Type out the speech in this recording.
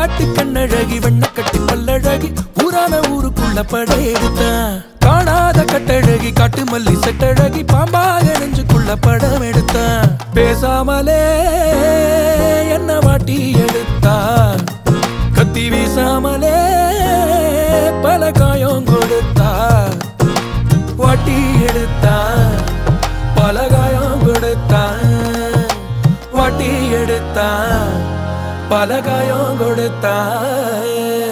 காட்டு கண்ணழகி வெண்ணக்கட்டி பல்லழகி ஊரான ஊருக்குள்ள படையெடுத்தான் காணாத கட்டழகி காட்டு மல்லி செட்டழகி பாம்பாக நெஞ்சுக்குள்ள படம் எடுத்தான் பேசாமலே என்ன வாட்டி எடுத்தான் கத்தி வீசாமலே பல காயம் கொடுத்தா வாட்டி எடுத்தா பல காயம் கொடுத்தா வாட்டி எடுத்தா பல காயம் கொடுத்தா